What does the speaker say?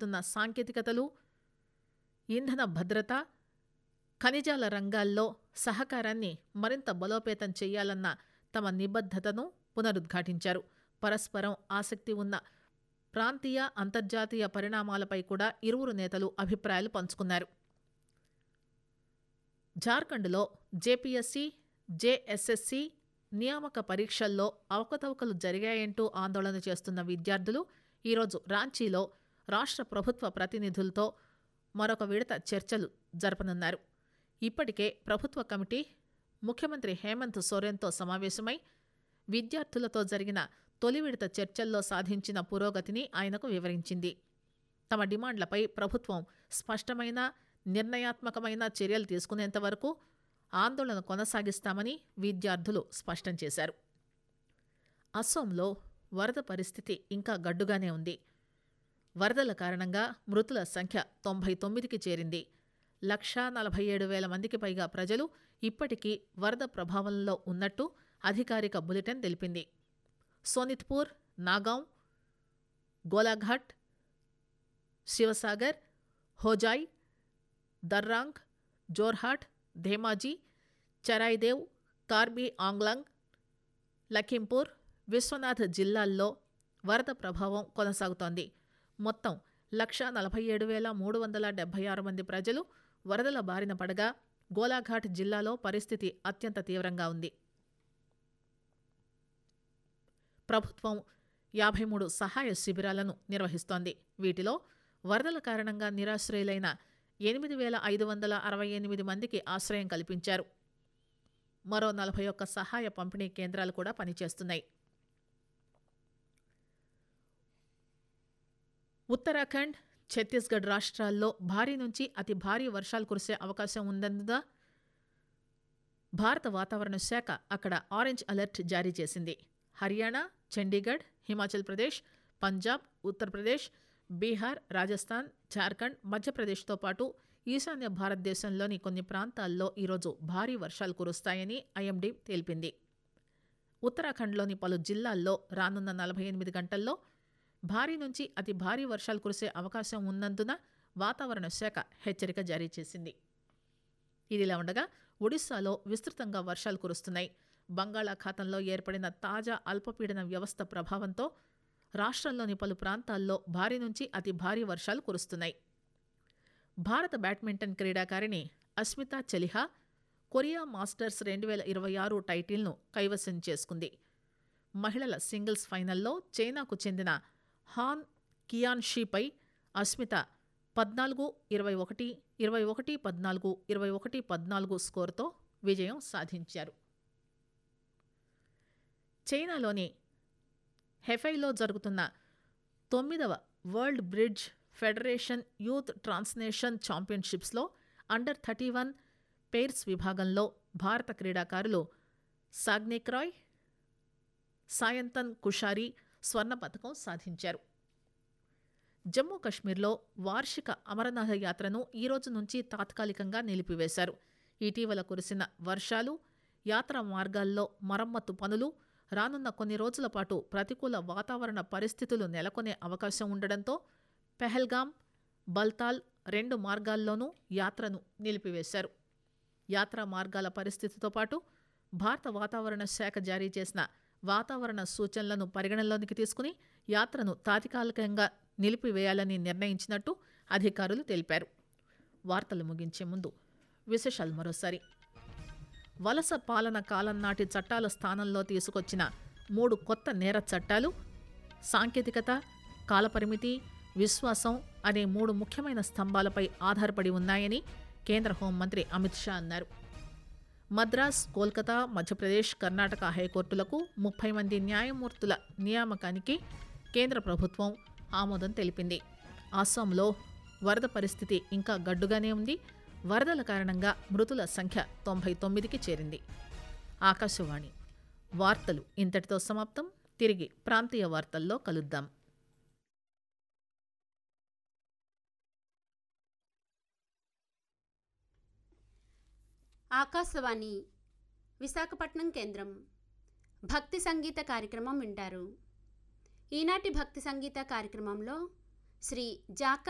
మారుతున్న సాంకేతికతలు ఇంధన భద్రత ఖనిజాల రంగాల్లో సహకారాన్ని మరింత బలోపేతం చేయాలన్న తమ నిబద్ధతను పునరుద్ఘాటించారు పరస్పరం ఆసక్తి ఉన్న ప్రాంతీయ అంతర్జాతీయ పరిణామాలపై కూడా ఇరువురు నేతలు అభిప్రాయాలు పంచుకున్నారు జార్ఖండ్లో జేపీఎస్సీ జేఎస్ఎస్సీ నియామక పరీక్షల్లో అవకతవకలు జరిగాయంటూ ఆందోళన చేస్తున్న విద్యార్థులు ఈరోజు రాంచీలో రాష్ట్ర ప్రభుత్వ ప్రతినిధులతో మరొక విడత చర్చలు జరపనున్నారు ఇప్పటికే ప్రభుత్వ కమిటీ ముఖ్యమంత్రి హేమంత్ సోరెన్తో సమావేశమై విద్యార్థులతో జరిగిన తొలి విడత చర్చల్లో సాధించిన పురోగతిని ఆయనకు వివరించింది తమ డిమాండ్లపై ప్రభుత్వం స్పష్టమైన నిర్ణయాత్మకమైన చర్యలు తీసుకునేంత వరకు ఆందోళన కొనసాగిస్తామని విద్యార్థులు స్పష్టం చేశారు అస్సోంలో వరద పరిస్థితి ఇంకా గడ్డుగానే ఉంది వరదల కారణంగా మృతుల సంఖ్య తొంభై తొమ్మిదికి చేరింది లక్షా నలభై ఏడు వేల మందికి పైగా ప్రజలు ఇప్పటికీ వరద ప్రభావంలో ఉన్నట్టు అధికారిక బులెటిన్ తెలిపింది సోనిత్పూర్ నాగాం గోలాఘాట్ శివసాగర్ హోజాయ్ దర్రాంగ్ జోర్హాట్ ధేమాజీ చరాయిదేవ్ కార్బీ ఆంగ్లాంగ్ లఖింపూర్ విశ్వనాథ్ జిల్లాల్లో వరద ప్రభావం కొనసాగుతోంది మొత్తం లక్షా నలభై ఏడు వేల మూడు వందల డెబ్బై ఆరు మంది ప్రజలు వరదల బారిన పడగా గోలాఘాట్ జిల్లాలో పరిస్థితి అత్యంత తీవ్రంగా ఉంది ప్రభుత్వం యాభై మూడు సహాయ శిబిరాలను నిర్వహిస్తోంది వీటిలో వరదల కారణంగా నిరాశ్రయులైన ఎనిమిది వేల ఐదు వందల అరవై ఎనిమిది మందికి ఆశ్రయం కల్పించారు మరో నలభై ఒక్క సహాయ పంపిణీ కేంద్రాలు కూడా పనిచేస్తున్నాయి ఉత్తరాఖండ్ ఛత్తీస్గఢ్ రాష్ట్రాల్లో భారీ నుంచి అతి భారీ వర్షాలు కురిసే అవకాశం ఉందన్నదా భారత వాతావరణ శాఖ అక్కడ ఆరెంజ్ అలర్ట్ జారీ చేసింది హర్యానా చండీగఢ్ హిమాచల్ ప్రదేశ్ పంజాబ్ ఉత్తరప్రదేశ్ బీహార్ రాజస్థాన్ జార్ఖండ్ మధ్యప్రదేశ్తో పాటు ఈశాన్య భారతదేశంలోని కొన్ని ప్రాంతాల్లో ఈరోజు భారీ వర్షాలు కురుస్తాయని ఐఎండీ తెలిపింది ఉత్తరాఖండ్లోని పలు జిల్లాల్లో రానున్న నలభై ఎనిమిది గంటల్లో భారీ నుంచి అతి భారీ వర్షాలు కురిసే అవకాశం ఉన్నందున వాతావరణ శాఖ హెచ్చరిక జారీ చేసింది ఇదిలా ఉండగా ఒడిశాలో విస్తృతంగా వర్షాలు కురుస్తున్నాయి బంగాళాఖాతంలో ఏర్పడిన తాజా అల్పపీడన వ్యవస్థ ప్రభావంతో రాష్ట్రంలోని పలు ప్రాంతాల్లో భారీ నుంచి అతి భారీ వర్షాలు కురుస్తున్నాయి భారత బ్యాడ్మింటన్ క్రీడాకారిణి అస్మితా చలిహా కొరియా మాస్టర్స్ రెండు వేల ఇరవై ఆరు టైటిల్ను కైవసం చేసుకుంది మహిళల సింగిల్స్ ఫైనల్లో చైనాకు చెందిన హాన్ కియాన్షీపై అస్మిత పద్నాలుగు ఇరవై ఒకటి ఇరవై ఒకటి పద్నాలుగు ఇరవై ఒకటి పద్నాలుగు స్కోరుతో విజయం సాధించారు చైనాలోని హెఫైలో జరుగుతున్న తొమ్మిదవ World Bridge Federation Youth transnational ఛాంపియన్షిప్స్లో అండర్ థర్టీ వన్ పెయిర్స్ విభాగంలో భారత క్రీడాకారులు సాగ్నిక్ రాయ్ సాయంతన్ కుషారి స్వర్ణ పథకం సాధించారు జమ్మూ కశ్మీర్లో వార్షిక అమరనాథ యాత్రను ఈ రోజు నుంచి తాత్కాలికంగా నిలిపివేశారు ఇటీవల కురిసిన వర్షాలు యాత్ర మార్గాల్లో మరమ్మతు పనులు రానున్న కొన్ని రోజుల పాటు ప్రతికూల వాతావరణ పరిస్థితులు నెలకొనే అవకాశం ఉండడంతో పెహల్గాం బల్తాల్ రెండు మార్గాల్లోనూ యాత్రను నిలిపివేశారు యాత్రా మార్గాల పరిస్థితితో పాటు భారత వాతావరణ శాఖ జారీ చేసిన వాతావరణ సూచనలను పరిగణనలోనికి తీసుకుని యాత్రను తాత్కాలికంగా నిలిపివేయాలని నిర్ణయించినట్టు అధికారులు తెలిపారు వార్తలు ముగించే ముందు విశేషాలు మరోసారి వలస పాలన కాలం నాటి చట్టాల స్థానంలో తీసుకొచ్చిన మూడు కొత్త నేర చట్టాలు సాంకేతికత కాలపరిమితి విశ్వాసం అనే మూడు ముఖ్యమైన స్తంభాలపై ఆధారపడి ఉన్నాయని కేంద్ర హోంమంత్రి అమిత్ షా అన్నారు మద్రాస్ కోల్కతా మధ్యప్రదేశ్ కర్ణాటక హైకోర్టులకు ముప్పై మంది న్యాయమూర్తుల నియామకానికి కేంద్ర ప్రభుత్వం ఆమోదం తెలిపింది అస్సాంలో వరద పరిస్థితి ఇంకా గడ్డుగానే ఉంది వరదల కారణంగా మృతుల సంఖ్య తొంభై తొమ్మిదికి చేరింది ఆకాశవాణి వార్తలు ఇంతటితో సమాప్తం తిరిగి ప్రాంతీయ వార్తల్లో కలుద్దాం ఆకాశవాణి విశాఖపట్నం కేంద్రం భక్తి సంగీత కార్యక్రమం వింటారు ఈనాటి భక్తి సంగీత కార్యక్రమంలో శ్రీ జాక